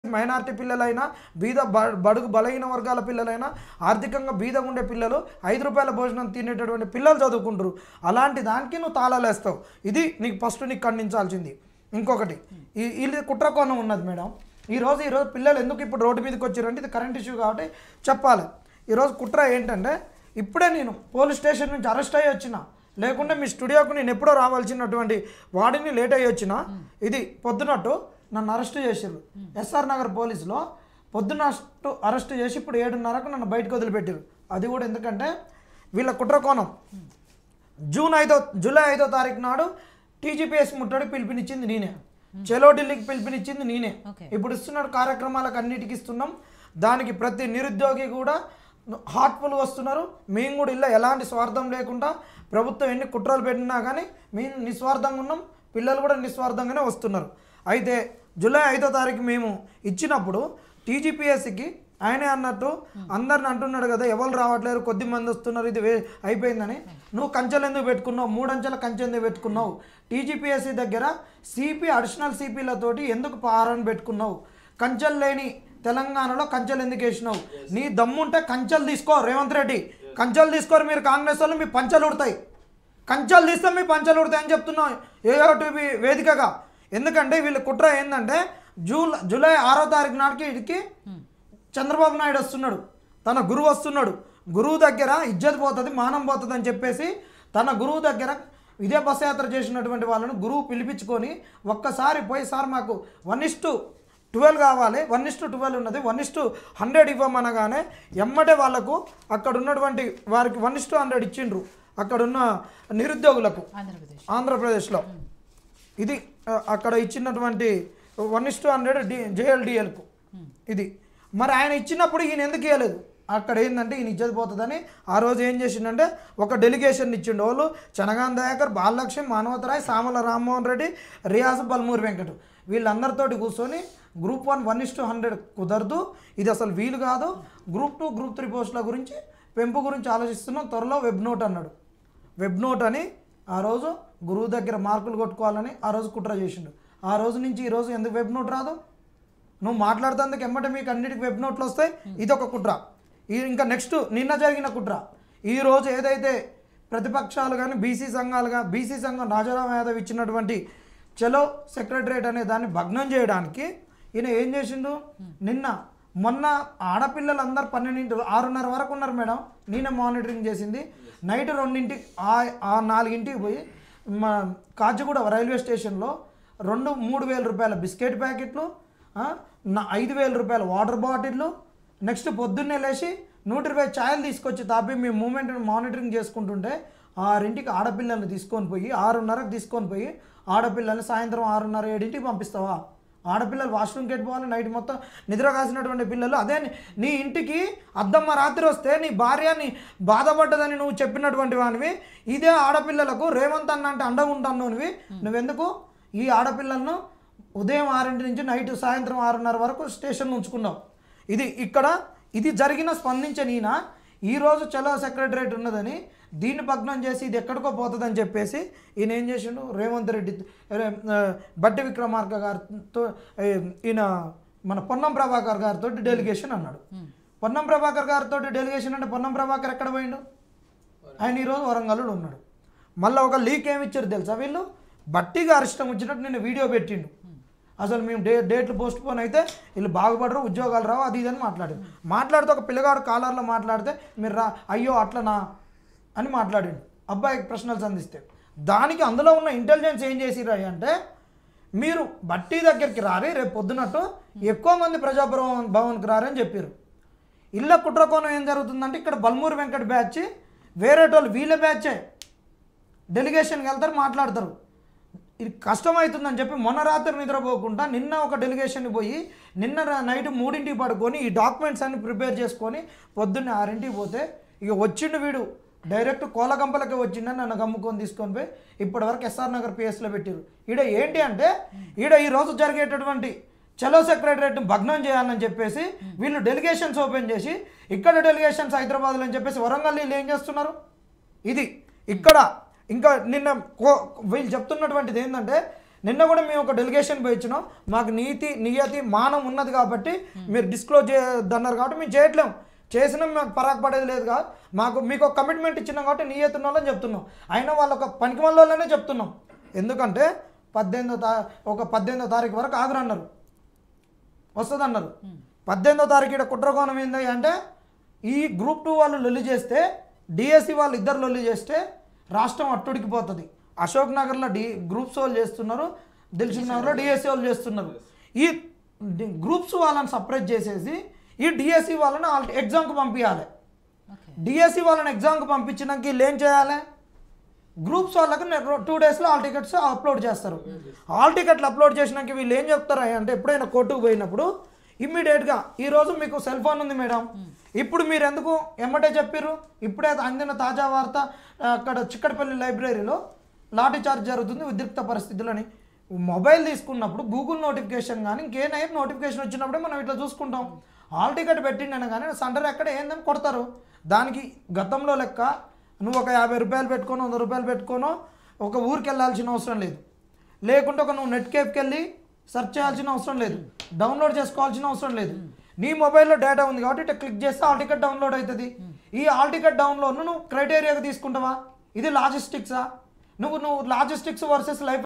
Minority పిల్లలైనా బీద బ- బడుగు బలహీన వర్గాల పిల్లలైనా ఆర్థికంగా బీదగా ఉండే పిల్లలు ఐదు రూపాయల భోజనం తినేటటువంటి పిల్లలు చదువుకుంటారు అలాంటి దానికి నువ్వు తాళాలేస్తావు ఇది నీకు ఫస్ట్ నీకు ఖండించాల్సింది ఇంకొకటి ఈ ఇది కుట్రకోణం ఉన్నది మేడం ఈరోజు ఈరోజు పిల్లలు ఎందుకు ఇప్పుడు రోడ్డు మీదకి వచ్చారంటే ఇది కరెంట్ ఇష్యూ కాబట్టి చెప్పాలి ఈరోజు కుట్ర ఏంటంటే ఇప్పుడే నేను పోలీస్ స్టేషన్ నుంచి అరెస్ట్ అయ్యి వచ్చిన లేకుంటే మీ స్టూడియోకు నేను ఎప్పుడో రావాల్సినటువంటి వాడిని లేట్ అయ్యి వచ్చిన ఇది పొద్దునట్టు నన్ను అరెస్ట్ చేసారు ఎస్ఆర్ నగర్ పోలీసులో పొద్దున అరెస్ట్ చేసి ఇప్పుడు ఏడున్నరకు నన్ను బయటకు వదిలిపెట్టారు అది కూడా ఎందుకంటే వీళ్ళ కుట్ర కోణం జూన్ ఐదో జూలై ఐదో తారీఖు నాడు టీజీపీఎస్ ముట్టడి పిలుపునిచ్చింది నేనే చెలో ఢిల్లీకి పిలుపునిచ్చింది నేనే Okay. ఇప్పుడు ఇస్తున్న కార్యక్రమాలకు అన్నిటికీ ఇస్తున్నాం దానికి ప్రతి నిరుద్యోగి కూడా హార్ట్ఫుల్ వస్తున్నారు మేము కూడా ఇలా ఎలాంటి స్వార్థం లేకుండా ప్రభుత్వం ఎన్ని కుట్రలు పెట్టినా కానీ మేము నిస్వార్థంగా ఉన్నాం పిల్లలు కూడా నిస్వార్థంగానే వస్తున్నారు అయితే జూలై ఐదో తారీఖు మేము ఇచ్చినప్పుడు టీజీపీఎస్సికి ఆయనే అన్నట్టు అందరిని అంటున్నాడు కదా ఎవరు రావట్లేరు కొద్ది మంది వస్తున్నారు ఇది వే అయిపోయిందని నువ్వు కంచెలు ఎందుకు పెట్టుకున్నావు మూడంచెల కంచె ఎందుకు పెట్టుకున్నావు టీజీపీఎస్సీ దగ్గర సిపి అడిషనల్ సిపిలతోటి ఎందుకు పారని పెట్టుకున్నావు కంచెలు లేని తెలంగాణలో కంచెలు ఎందుకు వేసినావు నీ దమ్ముంటే కంచెలు తీసుకో రేవంత్ రెడ్డి కంచెలు తీసుకోరు మీరు కాంగ్రెస్ వాళ్ళు మీ పంచెలు ఉడతాయి కంచెలు తీస్తే మీ పంచెలు ఉడతాయి అని చెప్తున్నాం ఏఓటీవీ వేదికగా ఎందుకంటే వీళ్ళ కుట్ర ఏంటంటే జూన్ జూలై ఆరో తారీఖు నాటికి వీడికి చంద్రబాబు నాయుడు వస్తున్నాడు తన గురువు వస్తున్నాడు గురువు దగ్గర ఇజ్జత్ పోతుంది మానం పోతుంది అని చెప్పేసి తన గురువు దగ్గర ఇదే బస్ యాత్ర చేసినటువంటి వాళ్ళను గురువు పిలిపించుకొని ఒక్కసారి పోయి సార్ మాకు వన్ ఇస్ టు ట్వెల్వ్ కావాలి వన్ ఇస్ టు ట్వెల్వ్ ఉన్నది వన్ ఇస్ టు హండ్రెడ్ ఇవ్వమనగానే ఎమ్మటే వాళ్ళకు అక్కడ ఉన్నటువంటి వారికి వన్ ఇస్ టు హండ్రెడ్ ఇచ్చిండ్రు అక్కడున్న నిరుద్యోగులకు ఆంధ్రప్రదేశ్ ఆంధ్రప్రదేశ్లో ఇది ఆ, అక్కడ ఇచ్చినటువంటి one is to hundred D జేఎల్డిఎల్కు ఇది మరి ఆయన ఇచ్చినప్పుడు ఈయన ఎందుకు ఇవ్వలేదు అక్కడ ఏంటంటే ఈయన ఇజ్జత్ పోతుందని ఆ రోజు ఏం చేసిండంటే ఒక డెలిగేషన్ ఇచ్చిండు వాళ్ళు చనగాన్ దయాకర్ బాలలక్ష్మి మానవతరాయ్ సామల రామ్మోహన్ రెడ్డి రియాజ్ బల్మూరి వెంకట్ వీళ్ళందరితోటి కూర్చొని group one one is to hundred కుదరదు ఇది అసలు వీలు కాదు గ్రూప్ టూ గ్రూప్ త్రీ పోస్టుల గురించి పెంపు గురించి ఆలోచిస్తున్నాం త్వరలో వెబ్ నోట్ అన్నాడు వెబ్ నోట్ అని ఆ రోజు గురువు దగ్గర మార్కులు కొట్టుకోవాలని ఆ రోజు కుట్ర చేసిండు ఆ రోజు నుంచి ఈ రోజు ఎందుకు వెబ్ నోట్ రాదు నువ్వు మాట్లాడుతందుకు ఎమ్మటే మీకు అన్నిటికి వెబ్ నోట్లు వస్తాయి ఇది ఒక కుట్ర ఈ ఇంకా నెక్స్ట్ నిన్న జరిగిన కుట్ర ఈ రోజు ఏదైతే ప్రతిపక్షాలు కానీ బీసీ సంఘాలుగా బీసీ సంఘం రాజారాం యాదవ్ ఇచ్చినటువంటి చలో సెక్రటరేట్ అనే దాన్ని భగ్నం చేయడానికి ఈయన ఏం చేసిండు నిన్న మొన్న ఆడపిల్లలందరూ పన్నెండింటి ఆరున్నర వరకు ఉన్నారు మేడం నేనే మానిటరింగ్ చేసింది నైట్ రెండింటికి ఆ- ఆ నాలుగింటికి పోయి మా కాచిగూడ రైల్వే స్టేషన్లో రెండు మూడు వేల రూపాయల బిస్కెట్ ప్యాకెట్లు ఆ, నా ఐదు వేల రూపాయల వాటర్ బాటిళ్ళు నెక్స్ట్ పొద్దున్నే లేచి నూట ఇరవై ఛాయలు తీసుకొచ్చి తాపి మీ మూమెంట్ని మానిటరింగ్ చేసుకుంటుంటే ఆరింటికి ఆడపిల్లల్ని తీసుకొని పోయి ఆరున్నరకు తీసుకొని పోయి ఆడపిల్లల్ని సాయంత్రం ఆరున్నర ఏడింటికి పంపిస్తావా ఆడపిల్లలు వాష్రూమ్కి వెళ్ళిపోవాలి నైట్ మొత్తం నిద్ర కాసినటువంటి పిల్లలు అదే నీ- నీ ఇంటికి అద్దమ్మ రాత్రి వస్తే నీ భార్యని బాధపడ్డదని నువ్వు చెప్పినటువంటి వానివి ఇదే ఆడపిల్లలకు రేవంత్ అన్న అంటే అండగా ఉంటాను నువ్వెందుకు ఈ ఆడపిల్లలను ఉదయం ఆరింటి నుంచి నైట్ సాయంత్రం ఆరున్నర వరకు స్టేషన్ ఉంచుకున్నావు ఇది ఇక్కడ ఇది జరిగిన స్పందించని ఈయన ఈరోజు చలో సెక్రటరేట్ ఉన్నదని దీన్ని భగ్నం చేసి ఇది ఎక్కడికో పోతుందని చెప్పేసి ఈయన ఏం చేసిండు రేవంత్ రెడ్డి ఆ, బట్టి విక్రమార్క గారితో ఏ, ఈయన మన పొన్నం ప్రభాకర్ గారితో డెలిగేషన్ అన్నాడు పొన్నం ప్రభాకర్ గారితో డెలిగేషన్ అంటే పొన్నం ప్రభాకర్ ఎక్కడ పోయిండు ఆయన ఈరోజు వరంగల్లో ఉన్నాడు మళ్ళీ ఒక లీక్ ఏమి ఇచ్చారు తెలుసా వీళ్ళు బట్టిగా అరిష్టం వచ్చినట్టు నేను వీడియో పెట్టిండు అసలు మేము డే డేట్లు పోస్ట్ పోన్ అయితే వీళ్ళు బాగుపడరు ఉద్యోగాలు రావు అది ఇది అని మాట్లాడారు మాట్లాడితే ఒక పిల్లగాడు కాలర్లో మాట్లాడితే మీరు రా అయ్యో అట్లనా అని మాట్లాడిండు అబ్బాయికి ప్రశ్నలు సంధిస్తే దానికి అందులో ఉన్న ఇంటెలిజెన్స్ ఏం చేసిరా అంటే మీరు బట్టి దగ్గరికి రారి రేపు పొద్దునట్టు ఎక్కువ మంది ప్రజాభవన్ భవన్కి రారని చెప్పారు ఇళ్ళ కుట్రకోణం ఏం జరుగుతుందంటే ఇక్కడ బల్మూరి వెంకట్ బ్యాచ్ వేరేటోళ్ళు వీళ్ళ బ్యాచే డెలిగేషన్కి వెళ్తారు మాట్లాడతారు ఇది కష్టమవుతుందని చెప్పి మొన్న రాత్రి నిద్రపోకుండా నిన్న ఒక డెలిగేషన్ పోయి నిన్న రా- నైట్ మూడింటికి పడుకొని ఈ డాక్యుమెంట్స్ అన్ని ప్రిపేర్ చేసుకొని పొద్దున్నే ఆరింటికి పోతే ఇక వచ్చిండు వీడు డైరెక్ట్ కోలగంపలకే వచ్చిండని నన్ను గమ్ముకొని తీసుకొని పోయి ఇప్పటివరకు ఎస్ఆర్ నగర్ పిఎస్లో పెట్టారు ఈడ ఏంటి అంటే ఈడ ఈ రోజు జరిగేటటువంటి చలో సెక్రటరేట్ భగ్నం చేయాలని చెప్పేసి వీళ్ళు డెలిగేషన్స్ ఓపెన్ చేసి ఇక్కడ డెలిగేషన్స్ హైదరాబాద్లో అని చెప్పేసి వరంగల్ వీళ్ళు ఏం చేస్తున్నారు ఇది ఇక్కడ ఇంకా నిన్న కో వీళ్ళు చెప్తున్నటువంటిది ఏంటంటే నిన్న కూడా మేము ఒక డెలిగేషన్ పోయి ఇచ్చినాం మాకు నీతి నియతి మానం ఉన్నది కాబట్టి మీరు డిస్క్లోజ్ చేయొద్దన్నారు కాబట్టి మేము చేయట్లేము చేసినా మాకు పరాకు పడేది లేదు కాదు మాకు మీకు ఒక కమిట్మెంట్ ఇచ్చినాం కాబట్టి నియతి ఉన్న వాళ్ళని చెప్తున్నాం అయినా వాళ్ళ ఒక పనికి వాళ్ళనే చెప్తున్నాం ఎందుకంటే పద్దెనిమిదో తా ఒక పద్దెనిమిదో తారీఖు వరకు ఆగురన్నారు వస్తుంది అన్నారు పద్దెనిమిదో తారీఖు ఇక్కడ కుట్రకోణం ఏంది అంటే ఈ గ్రూప్ టూ వాళ్ళు లొల్లి చేస్తే డిఎస్సి వాళ్ళు ఇద్దరు లొల్లి చేస్తే రాష్ట్రం అట్టుడికిపోతుంది అశోక్ నగర్లో డి గ్రూప్స్ వాళ్ళు చేస్తున్నారు దిల్సుఖ్ నగర్లో డిఎస్సి వాళ్ళు చేస్తున్నారు ఈ డి- గ్రూప్స్ వాళ్ళని సపరేట్ చేసేసి ఈ డిఎస్సి వాళ్ళని ఆల్- ఎగ్జామ్కి పంపించాలి ఓకే డిఎస్సి వాళ్ళని ఎగ్జామ్కి పంపించినాక వీళ్ళు ఏం చేయాలి గ్రూప్స్ వాళ్ళకి టూ డేస్లో ఆల్ టికెట్స్ అప్లోడ్ చేస్తారు ఆల్ టికెట్లు అప్లోడ్ చేసినాక వీళ్ళు ఏం చెప్తారు అంటే ఎప్పుడైనా కోర్టుకు పోయినప్పుడు ఇమ్మీడియట్గా ఈరోజు మీకు సెల్ ఫోన్ ఉంది మేడం ఇప్పుడు మీరు ఎందుకు ఎమ్మటే చెప్పారు ఇప్పుడే అందిన తాజా వార్త ఆ, అక్కడ చిక్కడపల్లి లైబ్రరీలో లాఠీ చార్జ్ జరుగుతుంది ఉద్రిక్త పరిస్థితులని మొబైల్ తీసుకున్నప్పుడు గూగుల్ నోటిఫికేషన్ కానీ ఇంకేనైనా నోటిఫికేషన్ వచ్చినప్పుడే మనం ఇట్లా చూసుకుంటాం హాల్ టికెట్ పెట్టిండని కానీ సండర్ ఎక్కడ ఏందని కొడతారు దానికి గతంలో లెక్క నువ్వు ఒక యాభై రూపాయలు పెట్టుకోను వంద రూపాయలు పెట్టుకోను ఒక ఊరికి వెళ్ళాల్సిన అవసరం లేదు లేకుంటే ఒక నువ్వు నెట్ కేఫ్కి వెళ్ళి సెర్చ్ చేయాల్సిన అవసరం లేదు డౌన్లోడ్ చేసుకోవాల్సిన అవసరం లేదు నీ మొబైల్లో డేటా ఉంది కాబట్టి ఇట్లా క్లిక్ చేస్తే ఆల్ టికెట్ డౌన్లోడ్ అవుతుంది ఈ ఆల్ టికెట్ డౌన్లోడ్ను నువ్వు క్రైటీరియాగా తీసుకుంటావా ఇది లాజిస్టిక్సా నువ్వు నువ్వు లాజిస్టిక్స్ వర్సెస్ లైఫ్